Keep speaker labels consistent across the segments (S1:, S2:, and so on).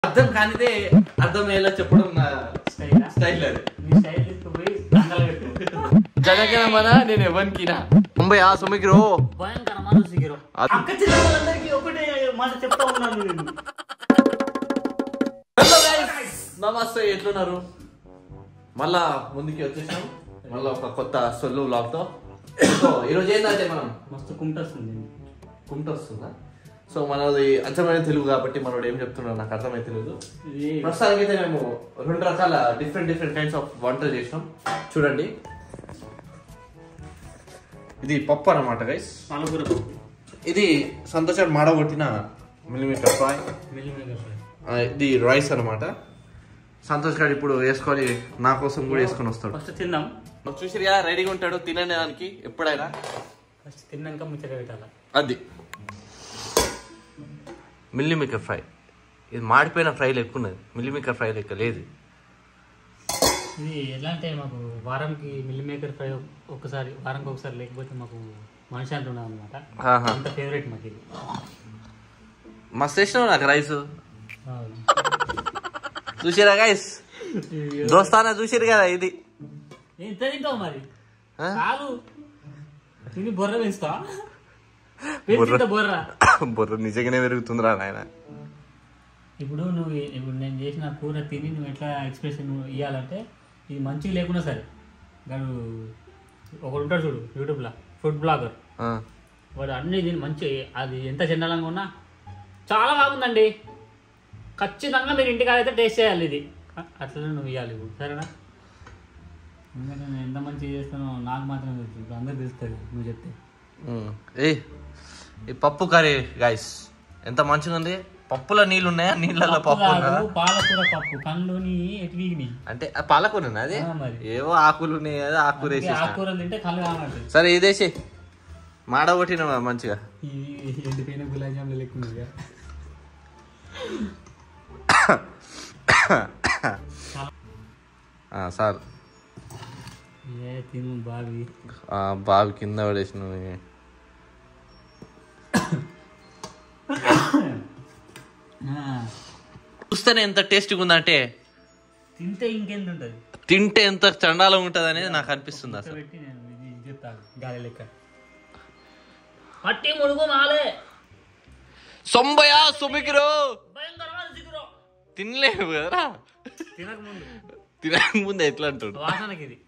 S1: అర్థం కానిదే అర్థమయ్యేలా చెప్పడం నా
S2: స్టైలా?
S1: స్టైల్ అది
S2: నీ స్టైల్ తీసుకుపోయి దండలు పెట్టు
S1: జనగణమన నేను ఎవరికినా ముంబై ఆ సుమికి రో
S2: భయంకరమైన సిగిరం
S1: అది-
S2: అక్క చెల్లెలందరికీ ఒకటే మాట చెప్తా ఉన్నాను నేను
S1: హలో గైస్ నమస్తే ఎట్లున్నారు మళ్ళా ముందుకి వచ్చేసాం మళ్ళా ఒక కొత్త సొల్లు వ్లాగ్ తో సో ఈరోజు ఏంటంటే మనం
S2: మస్తు కుంటొస్తుంది
S1: కుంట వస్తుందా సో మనది అచ్చమైన తెలుగు కాబట్టి మనోడు ఏం చెప్తున్నాడు నాకు అర్థమైతే తెలియదు
S2: ఇది
S1: ప్రస్తుతానికి అయితే మేము రెండు రకాల డిఫరెంట్ డిఫరెంట్ కైండ్స్ ఆఫ్ వంటలు చేసినాం చూడండి ఇది పప్పు అన్నమాట గైస్
S2: పాలకూర పప్పు
S1: ఇది సంతోషాన్ని మాడగొట్టిన మిల్లిమీటర్ ఫ్రై
S2: మిల్లిమేకర్ ఫ్రై
S1: ఆ, ఇది రైస్ అన్నమాట సంతోష్ గారు ఇప్పుడు వేసుకొని నా కోసం కూడా వేసుకొని వస్తాడు
S2: ఫస్ట్ తిందాం
S1: చూసిరు కదా రెడీగా ఉంటాడు తినడానికి ఎప్పుడైనా
S2: ఫస్ట్ తిన్నాక ముచ్చట పెట్టాలి
S1: అది మిల్లిమీకర్ ఫ్రై ఇది మాడిపోయిన ఫ్రై లెక్క ఉన్నది మిల్లిమీకర్ ఫ్రై లెక్క లేదు
S2: ఇది ఎలా అంటే మాకు వారంకి మిల్లిమేకర్ ఫ్రై ఒక్కసారి వారానికి ఒకసారి లేకపోతే మాకు మనిషి అంటున్నాం అనమాట
S1: ఆహా.
S2: అంత ఫేవరెట్ మాకు ఇది
S1: మస్తు ఇష్టం నాకు రైస్ చూసిరా గైస్ దోస్తానా చూసిరు కదా ఇది
S2: ఎంత తింటావు మరి
S1: ఆ?
S2: చాలు తిని బొర్ర పెంచుతా
S1: బొర్ర.
S2: పెంచుతా బొర్ర
S1: బుర్ర నిజంగానే పెరుగుతుందిరా నాయన
S2: ఇప్పుడు నువ్వు ఇప్పుడు నేను చేసిన కూర తిని నువ్వు ఎట్లా ఎక్స్ప్రెషన్ ఇవ్వాలంటే ఇది మంచిగా లేకున్నా సరే వాడు ఒకడు ఉంటాడు చూడు యూట్యూబ్లో ఫుడ్ బ్లాగర్
S1: ఆ,
S2: వాడు అన్ని దీని మంచి అది ఎంత చండాలంగా ఉన్నా చాలా బాగుందండి ఖచ్చితంగా మీరు ఇంటికి అయితే టేస్ట్ చేయాలి ఇది అ- అట్లనే నువ్వు ఇవ్వాలి ఇప్పుడు సరేనా ఎందుకంటే నేను ఎంత మంచిగా చేస్తానో నాకు మాత్రం తెలుసు ఇప్పుడు అందరికి తెలుస్తుంది నువ్వు చెప్తే
S1: ఉమ్. ఏయ్ ఈ పప్పు కర్రీ గైస్ ఎంత మంచిగా ఉంది పప్పులో నీళ్ళు ఉన్నాయా నీళ్ళలో పప్పు ఉన్నదా
S2: కాదు, పాలకూర పప్పు కళ్ళుని ఎటు వీగినాయి
S1: అంటే ఆ పాలకూర ఉన్నదా అది
S2: ఆ, మరి.
S1: ఏవో ఆకులు ఉన్నాయి కదా ఆకుకూర
S2: అందుకే
S1: వేసేసిన
S2: ఆకుకూరలు తింటే కళ్ళు కావాలి
S1: సరే ఇదేసి మాడగొట్టిన మంచిగా
S2: ఈ ఎండిపోయిన గులాబ్ జాములు లెక్క ఉంది కదా.
S1: ఆ, సార్
S2: ఏ తిను బావి
S1: ఆ, బావి కింద పడేసిన
S2: ఆ,
S1: చూస్తేనే ఎంత టేస్ట్గా ఉందంటే
S2: తింటే ఇంకెంత ఉంటుంది
S1: తింటే ఎంత చండాలం ఉంటుంది అనేది నాకు అనిపిస్తుంది అసలు
S2: పెట్టి నేను ఇది చెప్తాను గాలి లెక్క పట్టి ముడుగు మాలే
S1: సొంబయా సుమికిరో
S2: భయంకరమైన సిగురు
S1: తినలేవు కదరా
S2: తినక ముందు
S1: తినక ముందు ఎట్లా అంటాడు
S2: వాసనకి ఇది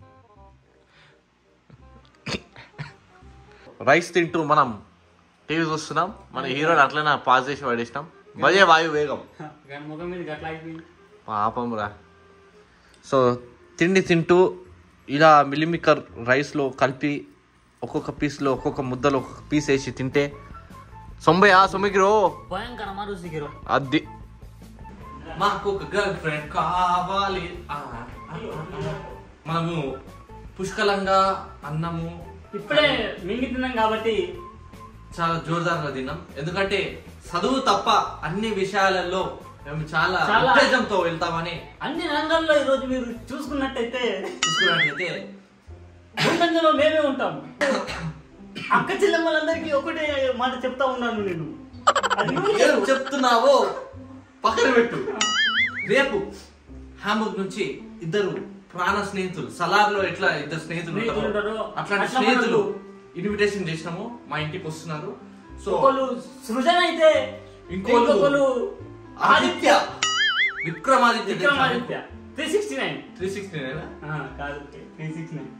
S1: రైస్ తింటూ మనం టీవీ చూస్తున్నాం మన హీరోని అట్లనే పాజ్ చేసి పడేసినాం భజే వాయు వేగం
S2: కానీ ముఖం మీద గట్ల అయిపోయింది
S1: పాపం రా సో తిండి తింటూ ఇలా మిల్లిమికర్ రైస్లో కలిపి ఒక్కొక్క పీస్లో ఒక్కొక్క ముద్దలో ఒక్కొక్క పీస్ వేసి తింటే సొంబయా సొమ్మికిరో
S2: భయంకరమైన సిగురు
S1: అది మాకు ఒక గర్ల్ ఫ్రెండ్ కావాలి ఆ, ఆ, ఆ. మనము పుష్కలంగా అన్నము
S2: ఇప్పుడే మింగి తిన్నాం కాబట్టి
S1: చాలా జోరుదారుగా తిన్నాం ఎందుకంటే చదువు తప్ప అన్ని విషయాలలో మేము చాలా
S2: చాలా-
S1: ఉత్తేజంతో వెళ్తామని
S2: అన్ని రంగాల్లో ఈ రోజు మీరు చూసుకున్నట్టయితే
S1: చూసుకున్నట్లయితే
S2: ముందంజలో మేమే ఉంటాం అక్క చెల్లెమ్మలందరికీ ఒకటే మాట చెప్తా ఉన్నాను నేను అది నువ్వు
S1: ఏం
S2: చెప్పు.
S1: చెప్తున్నావో పక్కన పెట్టు రేపు హామూర్ నుంచి ఇద్దరు ప్రాణ స్నేహితులు సలార్లో ఎట్లా ఇద్దరు స్నేహితులు
S2: స్నేహితులు
S1: ఉంటారో
S2: ఉంటారో,
S1: అట్లాంటి
S2: అట్లా
S1: స్నేహితులు
S2: మనకు-
S1: ఇన్విటేషన్ చేసినాము మా ఇంటికి వస్తున్నారు సో
S2: ఒకళ్ళు సృజన అయితే
S1: ఇంకోళ్ళు
S2: ఇంకొకళ్ళు
S1: Aditya Vikramaditya
S2: Vikramaditya three sixty nine
S1: three sixty
S2: కాదు three six nine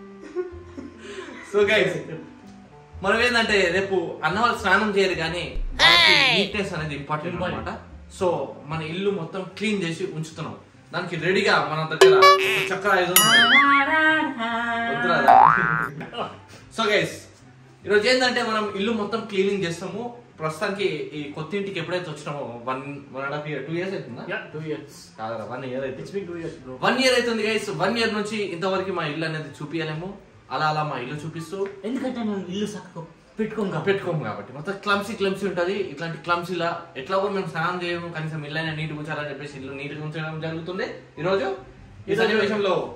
S1: so guys మనం ఏంటంటే రేపు అన్న వాళ్ళు స్నానం చేయరు కానీ నీట్నెస్ అనేది ఇంపార్టెంట్
S2: Important.
S1: అనమాట సో మన ఇల్లు మొత్తం క్లీన్ చేసి ఉంచుతున్నాం దానికి రెడీగా మన దగ్గర ఒక చక్ర ఆయుధం ఉంది. వద్దురా అది. సో గైస్ ఈరోజు ఏంటంటే మనం ఇల్లు మొత్తం క్లీనింగ్ చేస్తాము ప్రస్తుతానికి ఈ కొత్త ఇంటికి ఎప్పుడైతే వచ్చినామో one one and half year two years అవుతుందా
S2: టూ ఇయర్స్
S1: కాదరా వన్ ఇయర్ అయితే
S2: it's big two years bro
S1: one year అవుతుంది గైస్ వన్ ఇయర్ నుంచి ఇంతవరకు మా ఇల్లు అనేది చూపించలేము అలా అలా మా ఇల్లు చూపిస్తూ
S2: ఎందుకంటే మేము ఇల్లు చక్కగా పెట్టుకోం కాబట్టి
S1: పెట్టుకోము కాబట్టి మొత్తం క్లమ్సీ క్లమ్సీ ఉంటది ఇట్లాంటి క్లమ్సీలా ఎట్లా కూడా మేము స్నానం చేయము కనీసం ఇల్లైనా నీట్ ఉంచాలని చెప్పేసి ఇల్లు నీట్ ఉంచడం జరుగుతుంది ఈ రోజు ఈ సన్నివేశంలో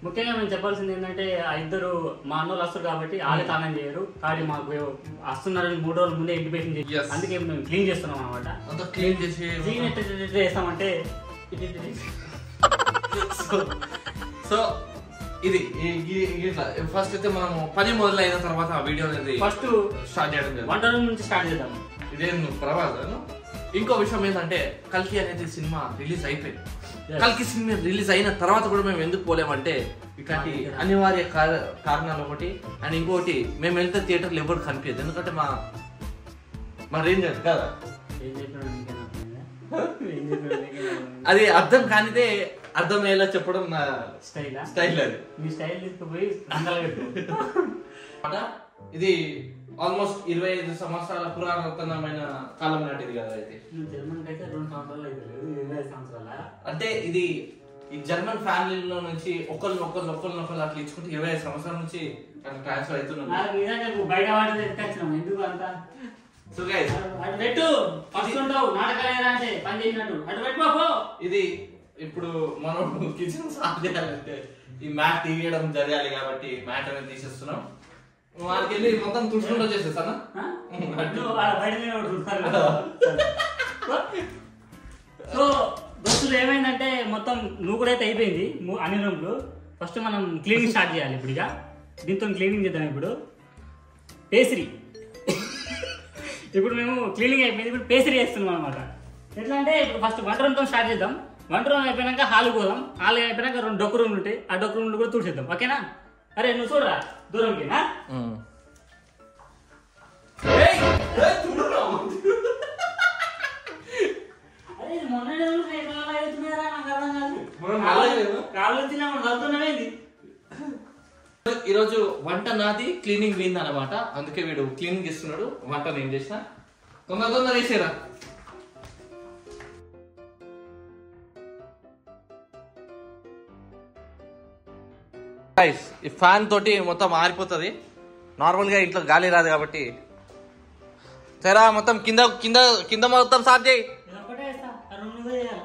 S2: ముఖ్యంగా మేము చెప్పాల్సింది ఏంటంటే ఆ ఇద్దరు మా అన్నోళ్ళు వస్తారు కాబట్టి వాళ్ళే తానం చేయరు కానీ మాకు వస్తున్నారని మూడు రోజుల ముందే ఇంటిమేషన్ చేసి
S1: Yes.
S2: అందుకే మేము క్లీన్ చేస్తున్నాం అనమాట
S1: అంతా క్లీన్ చేసి
S2: క్లీన్ ఎట్లా ఎట్లా ఎట్లా చేస్తామంటే ఇటు ఇటు ఇటు.
S1: సో సో ఇది ఈ- ఈ- ఇట్లా ఫస్ట్ అయితే మనం పని మొదలైన తర్వాత ఆ వీడియో అనేది
S2: ఫస్ట్
S1: స్టార్ట్ చేయడం జరిగింది
S2: వంట రూమ్ నుంచి స్టార్ట్ చేద్దాం
S1: ఇదేం ప్రభాస్ ఇంకో విషయం ఏంటంటే కల్కి అనేది సినిమా రిలీజ్ అయిపోయింది
S2: Yes.
S1: కల్కి సినిమా రిలీజ్ అయిన తర్వాత కూడా మేము ఎందుకు పోలేమంటే ఇట్లాంటి అనివార్య కార- కారణాలు ఒకటి అండ్ ఇంకోటి మేము వెళ్తే థియేటర్లు ఎవరు కనిపించదు ఎందుకంటే మా మా రేంజ్ అది కదా
S2: ఏం చెప్పినాడు నీకేం అర్థమైందా? ఏం చెప్పినాడు నీకేం అర్థమైందా?
S1: అది అర్థం కానిదే అర్థమయ్యేలా చెప్పడం నా
S2: స్టైలా
S1: స్టైల్ అది
S2: మీ స్టైల్ తీసుకుపోయి రంగాలు పెట్టు
S1: అన్నమాట. ఇది ఆల్మోస్ట్ ఇరవై ఐదు సంవత్సరాల పురాతనమైన కాలం నాటిది కదా అయితే
S2: నువ్వు జర్మన్కి అయితే రెండు సంవత్సరాలు అయితే ఇరవై ఐదు సంవత్సరాల
S1: అంటే ఇది ఈ జర్మన్ ఫ్యామిలీలో నుంచి ఒకరిని ఒకరిని ఒకరిని ఒకరు అట్లా ఇచ్చుకుంటే ఇరవై ఐదు సంవత్సరాల నుంచి అట్లా ట్రాన్స్ఫర్ అవుతున్నాం
S2: నాకు నిజంగా నువ్వు బయట వాడితే ఎత్తుకొచ్చినాం ఎందుకు అంత
S1: సో గైస్
S2: అటు పెట్టు ఫస్ట్ ఉంటావు నాటకాలు అంటే పని చేసినట్టు అటు పెట్టు బాబు
S1: ఇది ఇప్పుడు మనం కిచెన్ సాఫ్ చేయాలంటే ఈ మ్యాట్ తీయడం జరగాలి కాబట్టి మ్యాట్ అనేది తీసేస్తున్నాం వారికి వెళ్ళి మొత్తం తుడుచుకుంటూ వచ్చేసేస్తానా
S2: ఆ? నువ్వు ఆడ బయట నిలబడి చూస్తారు. సో దోస్తులు ఏమైందంటే మొత్తం నువ్వు కూడా అయితే అయిపోయింది ము- అన్ని రూమ్లు ఫస్ట్ మనం క్లీనింగ్ స్టార్ట్ చేయాలి ఇప్పుడు ఇక దీంతో క్లీనింగ్ చేద్దాం ఇప్పుడు పేసిరి ఇప్పుడు మేము క్లీనింగ్ అయిపోయింది ఇప్పుడు పేసిరి చేస్తున్నాం అనమాట ఎట్లా అంటే ఇప్పుడు ఫస్ట్ వంట రూమ్తో స్టార్ట్ చేద్దాం వంట రూమ్ అయిపోయినాక హాల్ పోదాం హాల్ అయిపోయినాక రెండు డొక్కు రూమ్లు ఉంటాయి ఆ డొక్కు రూమ్లు కూడా తుడిచేద్దాం ఓకేనా అరే నువ్వు చూడరా దూరంకి ఆ?
S1: ఏయ్! ఏయ్, తుడురా.
S2: అరే ఇది మొన్ననే చూసిన ఎట్లా అలా అవుతున్నారా నాకు అర్థం కాదు.
S1: మనం నల్లగలేదా?
S2: కాళ్ళు వచ్చినా మనం చదువుతున్నామేంది
S1: ఈరోజు వంట నాది క్లీనింగ్ వీంది అనమాట అందుకే వీడు క్లీనింగ్ ఇస్తున్నాడు వంట నేను చేసిన తొందర తొందర వేసేరా Guys, ఈ ఫ్యాన్ తోటి మొత్తం ఆరిపోతుంది నార్మల్ గా ఇంట్లో గాలి రాదు కాబట్టి సరే మొత్తం కింద కింద కింద మొత్తం సాఫ్ చేయి
S2: నేను ఒక్కటే వేస్తా ఆ రెండు నువ్వే చేయాలి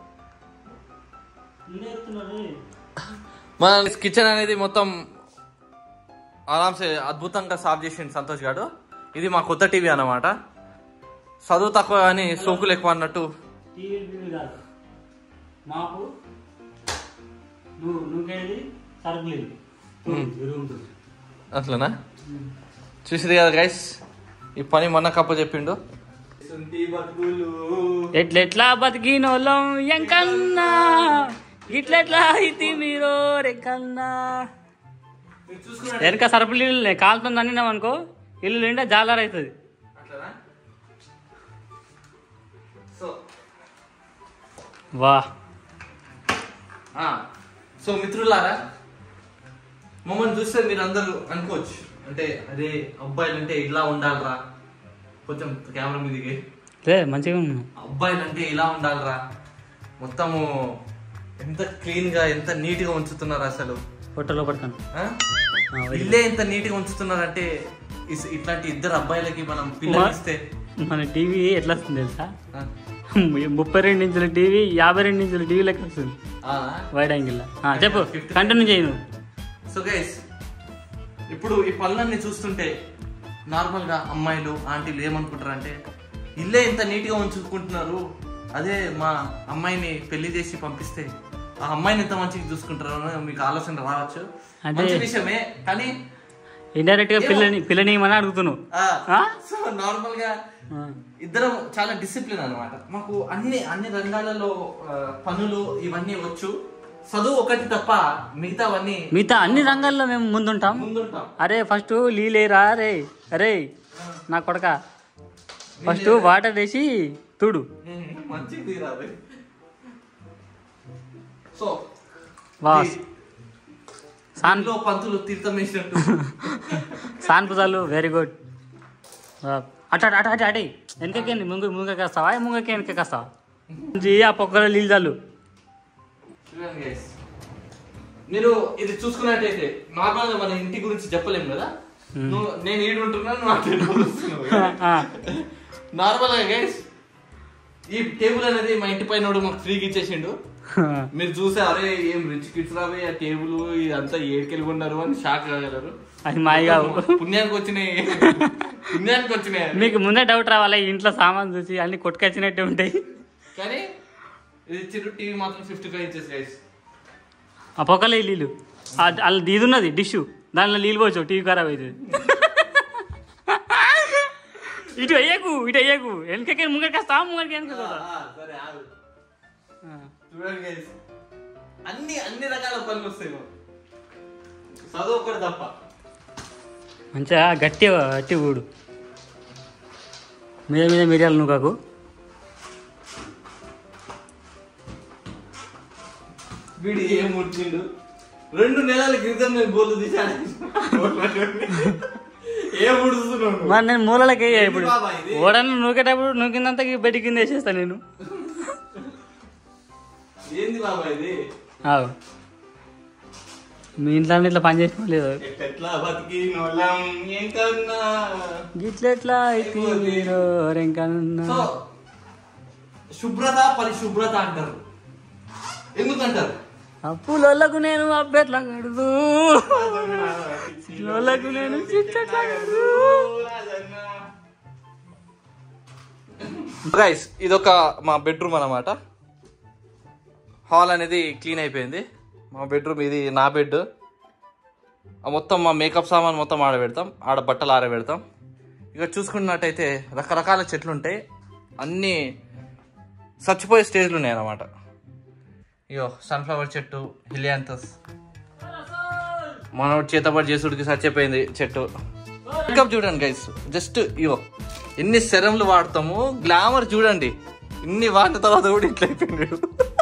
S2: ముందే చెప్తున్నారు
S1: మన కిచెన్ అనేది మొత్తం ఆరామ్సే అద్భుతంగా సాఫ్ చేసిండు సంతోష్ గారు ఇది మా కొత్త టీవీ అన్నమాట చదువు తక్కువ కానీ సోకులు ఎక్కువ అన్నట్టు
S2: టీవీ టీవీ కాదు మాపు నువ్వు నువ్వేది సరుకులు ఇది. రూమ్ టు.
S1: అట్లనా చూసింది కదా గైస్ ఈ పని మొన్న కప్ప చెప్పిండు
S2: ఎట్లెట్లా బతికినోళ్ళం ఎంకన్నా ఇట్లెట్లా అయితే మీరు రెక్కన్నా వెనక సరుపులు ఇల్లు కాలుతుంది అన్నాం అనుకో ఇల్లు నిండా జాలర్ అవుతుంది
S1: అట్లనా సో
S2: వా
S1: ఆ, సో మిత్రులారా మమ్మల్ని చూస్తే మీరు అందరూ అనుకోవచ్చు అంటే అదే అబ్బాయిలు అంటే ఇలా ఉండాలిరా కొంచెం కెమెరా మీదకి
S2: లే మంచిగా ఉంది
S1: అబ్బాయిలు అంటే ఇలా ఉండాలిరా మొత్తము ఎంత క్లీన్ గా ఎంత నీట్ గా ఉంచుతున్నారు అసలు
S2: పొట్టలో పడతాను
S1: ఆ? ఇల్లే ఎంత నీట్ గా ఉంచుతున్నారంటే ఇస్- ఇట్లాంటి ఇద్దరు అబ్బాయిలకి మనం పిల్లలు ఇస్తే
S2: మన టీవీ ఎట్లా వస్తుంది తెలుసా
S1: ఆ?
S2: ముప్పై రెండు ఇంచుల టీవీ యాభై రెండు ఇంచుల టీవీ లెక్క వస్తుంది
S1: ఆ?
S2: వైడ్ యాంగిల్ చెప్పు కంటిన్యూ చేయి నువ్వు
S1: సో గైస్ ఇప్పుడు ఈ పనులన్నీ చూస్తుంటే నార్మల్ గా అమ్మాయిలు ఆంటీలు ఏమనుకుంటారు అంటే ఇల్లే ఇంత నీట్ గా ఉంచుకుంటున్నారు అదే మా అమ్మాయిని పెళ్లి చేసి పంపిస్తే ఆ అమ్మాయిని ఎంత మంచిగా చూసుకుంటారో అని మీకు ఆలోచన రావచ్చు
S2: అదే.
S1: మంచి విషయమే కానీ
S2: ఇండైరెక్ట్ గా పిల్లని పిల్లని ఏమని అడుగుతున్నావు ఆ?
S1: సో నార్మల్ గా
S2: ఆ.
S1: ఇద్దరం చాలా డిసిప్లిన్ అన్నమాట మాకు అన్ని అన్ని రంగాలలో ఆ, పనులు ఇవన్నీ వచ్చు చదువు ఒకటి తప్ప మిగతావన్నీ
S2: మిగతా అన్ని రంగాల్లో మేము ముందుంటాం
S1: ముందుంటాం
S2: అరే ఫస్ట్ లీలేరా అరే అరే నా కొడక ఫస్ట్ వాటర్ వేసి తుడు
S1: మంచిది రాదు సో
S2: వా సాన్
S1: ఇంట్లో పంతులు తీర్థం వేసినట్టు
S2: సాన్ పుజాలు వెరీ గుడ్ అట అట అట అటే వెనకకి ముంగ ముంగకి వస్తావా ముంగకి వెనకకి వస్తావా జీ ఆ పొక్కలో నీళ్ళు చాలు
S1: చూడండి guys. మీరు ఇది చూసుకున్నట్టయితే నార్మల్ గా మన ఇంటి గురించి చెప్పలేము కదా నువ్వు నేను ఈడు ఉంటున్నాను నువ్వు అటు ఇటు వస్తున్నావు
S2: ఆ,
S1: నార్మల్ గా గైస్ ఈ టేబుల్ అనేది మా ఇంటి పైన మాకు ఫ్రీగా ఇచ్చేసిండు మీరు చూసే అరే ఏం రిచ్ కిడ్స్ రాబోయే ఆ టేబుల్ ఇదంతా ఏడుకెళ్ళి ఉన్నారు అని షాక్ కాగలరు
S2: అది మాయ కావు
S1: పుణ్యానికి వచ్చినాయి పుణ్యానికి వచ్చినాయి
S2: మీకు ముందే డౌట్ రావాలి ఇంట్లో సామాన్ చూసి అన్ని కొట్టుకొచ్చినట్టే ఉంటాయి
S1: కానీ ఇది ఇచ్చిండ్రు టీవీ మాత్రం ఫిఫ్టీ ఫైవ్ ఇంచెస్ గైస్
S2: ఆ పొక్కలే నీళ్ళు అలా ఇది ఉన్నది డిష్ దానిలో నీళ్ళు పోవచ్చు టీవీ ఖరాబ్ అవుతుంది ఇటు అయ్యకు ఇటు అయ్యకు వెనకకి ముంగడికి వస్తా ముంగడికి వెనక
S1: సరే ఆగు చూడండి గైస్ అన్ని అన్ని రకాల పనులు వస్తాయి మాకు. చదువు ఒక్కటి తప్ప
S2: మంచిగా గట్టి గట్టి ఊడు మీద మీద మిరియాలు నువ్వు
S1: వీడు ఏం ముట్టిండు రెండు నెలల క్రితం నేను గోలు తీశాను ఏం ముడుస్తున్నావు
S2: మరి నేను మూలలకి
S1: ఏంటి
S2: ఇప్పుడు
S1: బాబా ఇది?
S2: ఓడను నూకేటప్పుడు నూకిందంతా బెడ్ కింద వేసేస్తా నేను
S1: ఏంది బాబా ఇది
S2: ఆవు మీ ఇంట్లో ఇట్లా పని చేసిన లేదు
S1: ఎట్లా బతికి నోళ్ళం ఏం కన్నా
S2: గిట్లెట్లా అయితే మీరు ఎవరెంకన్నా
S1: సో శుభ్రత పరిశుభ్రత అంటారు ఎందుకంటారు
S2: అప్పులకు నేను అబ్బెట్లా కడుదు లోలకు నేను చిట్టెట్లా కడుదు
S1: గైస్ ఇదొక మా బెడ్రూమ్ అన్నమాట హాల్ అనేది క్లీన్ అయిపోయింది మా బెడ్రూమ్ ఇది నా బెడ్ మొత్తం మా మేకప్ సామాన్ మొత్తం ఆడ పెడతాం ఆడ బట్టలు ఆరబెడతాం ఇక చూసుకున్నట్టయితే రకరకాల చెట్లు ఉంటాయి అన్నీ చచ్చిపోయే స్టేజ్లు ఉన్నాయి అన్నమాట ఇగో సన్ఫ్లవర్ చెట్టు హిలియాంతస్ మనోడు చేతబడి చేసుడికి చచ్చిపోయింది చెట్టు మేకప్ చూడండి గైస్ జస్ట్ ఇగో ఎన్ని సెరమ్లు వాడతాము గ్లామర్ చూడండి ఇన్ని వాడిన తర్వాత కూడా ఇట్లా అయిపోయినాడు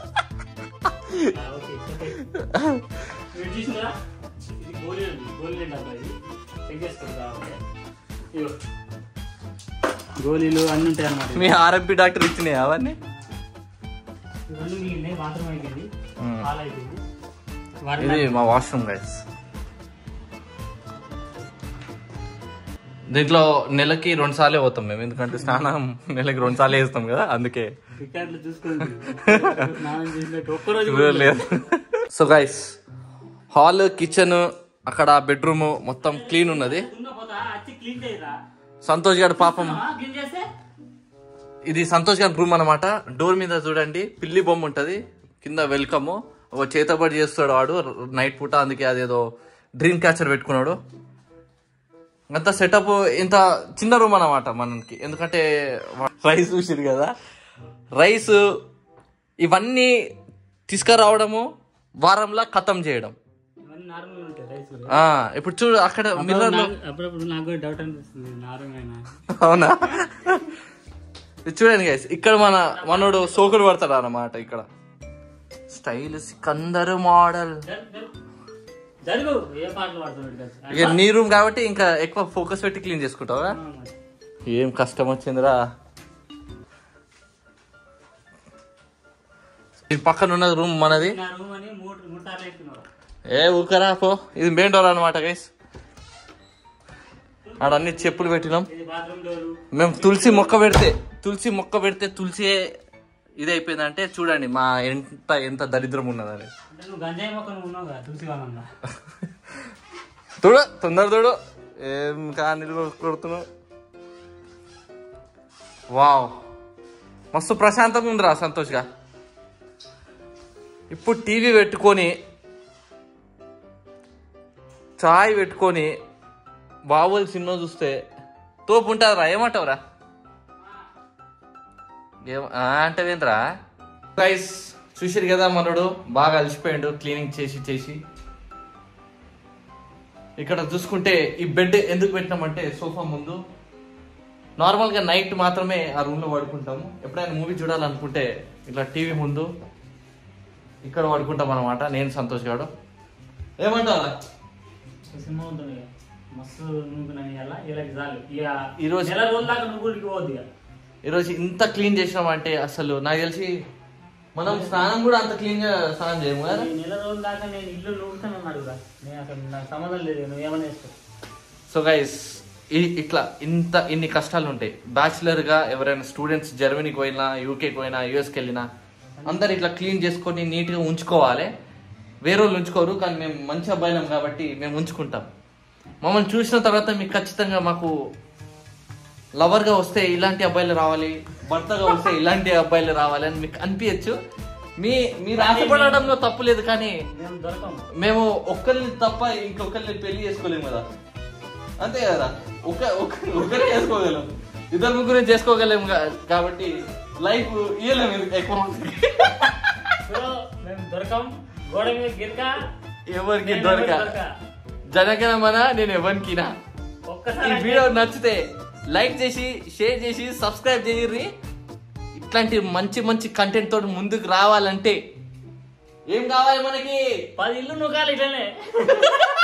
S2: మీరు చూసినారా? ఇది గోళీ ఉంది. గోళీల డబ్బా ఇది. చెక్ చేసుకోండి కావాలంటే. ఇదిగో. గోళీలు అన్ని ఉంటాయి అన్నమాట
S1: మీ ఆర్ఎంపీ డాక్టర్ ఇచ్చినాయి అవన్నీ
S2: రెండు మిగిలినాయి బాత్రూమ్ అయిపోయింది
S1: మ్మ్.
S2: హాల్ అయిపోయింది
S1: ఇది
S2: వరండా
S1: మా వాష్రూమ్ గైస్ దీంట్లో నెలకి రెండు సార్లే పోతాం మేము ఎందుకంటే స్నానం నెలకి రెండు సార్లు వేస్తాం కదా అందుకే
S2: రికార్డులు చూసుకోండి స్నానం చేసినట్టు ఒక్కరోజు కూడా
S1: లేదు సో గైస్ హాల్ కిచెన్ అక్కడ బెడ్రూమ్ మొత్తం క్లీన్ ఉన్నది
S2: ఉన్న పోతా అచ్చి క్లీన్ చేయరా
S1: సంతోష్ గారి పాపం
S2: క్లీన్ చేస్తే
S1: ఇది సంతోష్ గారి రూమ్ అనమాట డోర్ మీద చూడండి పిల్లి బొమ్మ ఉంటది కింద వెల్కమ్ ఒక చేతబడి చేస్తాడు వాడు నైట్ పూట అందుకే అదేదో డ్రీమ్ క్యాచర్ పెట్టుకున్నాడు అంత సెటప్ ఇంత చిన్న రూమ్ అనమాట మనకి ఎందుకంటే రైస్ చూసిరు కదా రైస్ ఇవన్నీ తీసుకురావడము వారంలో ఖతం చేయడం
S2: ఇవన్నీ నార్మల్ ఉంటాయి రైస్
S1: ఆ ఇప్పుడు చూడు అక్కడ మిర్రర్ లో
S2: అప్పుడప్పుడు నాకు కూడా డౌట్ అనిపిస్తుంది నార్మల్ అయినా
S1: అవునా ఇది చూడండి గైస్ ఇక్కడ మన మనోడు సోకులు పడతాడు అన్నమాట ఇక్కడ స్టైల్ సికందర్ మోడల్
S2: జరుగు ఏ పాటలు పాడుతున్నాడు కదా
S1: ఇక నీ రూమ్ కాబట్టి ఇంకా ఎక్కువ ఫోకస్ పెట్టి క్లీన్ చేసుకుంటావా ఏం కష్టం వచ్చిందిరా ఈ పక్కన ఉన్న రూమ్ మనది
S2: నా రూమ్ అని మూడు మూడు సార్లు ఎక్కుతున్నాడు
S1: ఏ ఊకరా పో ఇది మెయిన్ డోర్ అనమాట గైస్ ఆడ అన్ని చెప్పులు పెట్టినాం
S2: ఇది బాత్రూమ్ డోరు
S1: మేము తులసి మొక్క పెడితే తులసి మొక్క పెడితే తులసి ఇది అయిపోయిందంటే చూడండి మా ఎంత ఎంత దరిద్రం ఉన్నదని
S2: అంటే నువ్వు గంజాయి మొక్క నువ్వు ఉన్నావు కదా తులసి వాళ్ళంగా
S1: చూడు తొందర చూడు ఏం కానీళ్ళు కొడుతున్నావు వావ్ మస్తు ప్రశాంతంగా ఉందిరా సంతోష్గా ఇప్పుడు టీవీ పెట్టుకొని చాయ్ పెట్టుకొని బాబుల్ సినిమా చూస్తే తోపు ఉంటుందిరా ఏమంటావురా ఏం ఆ అంటవేంద్రా గైస్ చూసారు కదా మనోడు బాగా అలసిపోయాడు క్లీనింగ్ చేసి చేసి ఇక్కడ చూసుకుంటే ఈ బెడ్ ఎందుకు పెట్టినామంటే సోఫా ముందు నార్మల్ గా నైట్ మాత్రమే ఆ రూమ్ లో పడుకుంటాము ఎప్పుడైనా మూవీ చూడాలనుకుంటే ఇట్లా టీవీ ముందు ఇక్కడ పడుకుంటాం అనమాట నేను సంతోష్ గాడు ఏమంటారా
S2: సినిమా ఉంటుంది ఇక. మస్తు నువ్వు నన్ను ఇలా ఇలా చాలు ఇక
S1: ఈరోజు-
S2: నెల రోజుల దాకా నువ్వు గుడికి పోవద్దు ఇక
S1: ఈరోజు ఇంత క్లీన్ చేసినామంటే అసలు నాకు తెలిసి మనం స్నానం కూడా అంత క్లీన్ గా స్నానం చేయము కదా
S2: ఈ నెల రోజుల దాకా నేను ఇల్లు నూగుతాను అన్నాడు కదా నేను అసలు నాకు సంబంధం లేదు నువ్వు ఏమైనా వేసుకో
S1: సో గైస్ ఇ- ఇట్లా ఇంత ఇన్ని కష్టాలు ఉంటాయి బ్యాచిలర్ గా ఎవరైనా స్టూడెంట్స్ జర్మనీకి పోయినా యూకేకి పోయినా యూఎస్కి వెళ్ళినా అందరు ఇట్లా క్లీన్ చేసుకొని నీట్ గా ఉంచుకోవాలి వేరే వాళ్ళు ఉంచుకోరు కానీ మేము మంచి అబ్బాయిలం కాబట్టి మేము ఉంచుకుంటాం మమ్మల్ని చూసిన తర్వాత మీకు ఖచ్చితంగా మాకు లవర్ గా వస్తే ఇలాంటి అబ్బాయిలు రావాలి భర్తగా వస్తే ఇలాంటి అబ్బాయిలు రావాలి అని మీకు అనిపించచ్చు మీ మీరు ఆశపడడంలో తప్పు లేదు కానీ
S2: మేము దొరకము
S1: మేము ఒక్కరిని తప్ప ఇంకొకరిని పెళ్లి చేసుకోలేము కదా అంతే కదా ఒక ఒక- ఒకరిని చేసుకోగలం ఇద్దరు ముగ్గురిని చేసుకోగలేము కా- కాబట్టి లైఫ్ ఇయ్యలేము ఎక్కువ మందికి.
S2: సో మేము దొరకం గోడ మీద గిరక
S1: ఎవరికి
S2: నేను
S1: దొరక
S2: ఎవరికి దొరక.
S1: జనగణమన నేను ఎవరికినా ఈ
S2: ఒక్కసారి
S1: వీడియో నచ్చితే లైక్ చేసి షేర్ చేసి సబ్స్క్రైబ్ చేయర్రి ఇట్లాంటి మంచి మంచి కంటెంట్ తోటి ముందుకు రావాలంటే ఏం కావాలి మనకి
S2: పది ఇల్లు నువ్వు కాలి ఇట్లనే